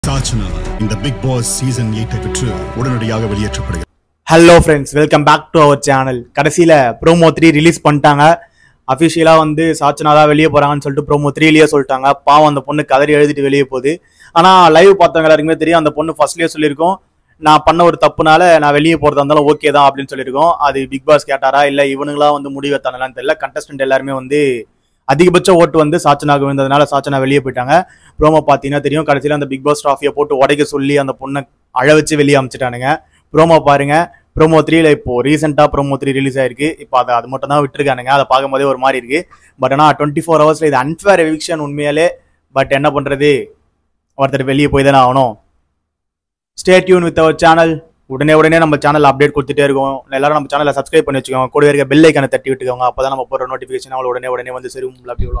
சாச்சனா இந்த big Boss season எயிட்டை பெற்று உடனடியாக வெளியேற்றப்படுகிறது hello friends welcome back to our channel கடைசியில் ப்ரோமோ த்ரீ ரிலீஸ் பண்ணிட்டாங்க அஃபிஷியலாக வந்து சாச்சனா தான் வெளியே போகிறாங்கன்னு சொல்லிட்டு ப்ரோமோ த்ரீலேயே சொல்லிட்டாங்க பாவம் அந்த பொண்ணு கதறி எழுதிட்டு வெளியே போகுது ஆனால் லைவ் பார்த்தவங்க எல்லாருக்குமே தெரியும் அந்த பொண்ணு ஃபர்ஸ்ட்லேயே சொல்லியிருக்கோம் நான் பண்ண ஒரு தப்புனால நான் வெளியே போகிறதா இருந்தாலும் ஓகே தான் அப்படின்னு சொல்லியிருக்கோம் அது பிக் பாஸ் கேட்டாரா இல்லை இவனுங்களா வந்து முடிவு எடுத்தாங்களான்னு தெரியல கண்டஸ்டன்ட் எல்லாருமே வந்து அதிகபட்ச ஓட்டு வந்து சாச்சனாக விழுந்ததுனால சாச்சனா வெளியே போயிட்டாங்க ப்ரோமோ பார்த்தீங்கன்னா தெரியும் கடைசியில் அந்த பிக் பாஸ் ட்ராஃபியை போட்டு உடைக்க சொல்லி அந்த பொண்ணை அழ வச்சு வெளியே அமைச்சிட்டானுங்க ப்ரோமோ பாருங்க ப்ரோமோ த்ரீல இப்போ ரீசெண்டாக ப்ரோமோ த்ரீ ரிலீஸ் ஆயிருக்கு இப்போ அதை அது மட்டும் தான் விட்டுருக்கானுங்க அதை பார்க்கும்போதே ஒரு மாதிரி இருக்கு பட் ஆனால் டுவெண்ட்டி ஃபோர் ஹவர்ஸ்ல இது அன்ஃபேர் எவிக்ஷன் உண்மையாலே பட் என்ன பண்றது ஒருத்தர் வெளியே போய் தானே ஆகணும் stay tune with our channel உடனே உடனே நம்ம சேனல் அப்டேட் கொடுத்துட்டே இருக்கோம் எல்லாரும் நம்ம சேனலை சப்ஸ்கிரைப் பண்ணி வச்சுக்கோங்க கூட இருக்க பெல் ஐக்கானை தட்டி விட்டுக்கோங்க அப்பதான் நம்ம போடுற நோட்டிஃபிகேஷன் அவங்களை உடனே உடனே வந்து சரி லவ் யூ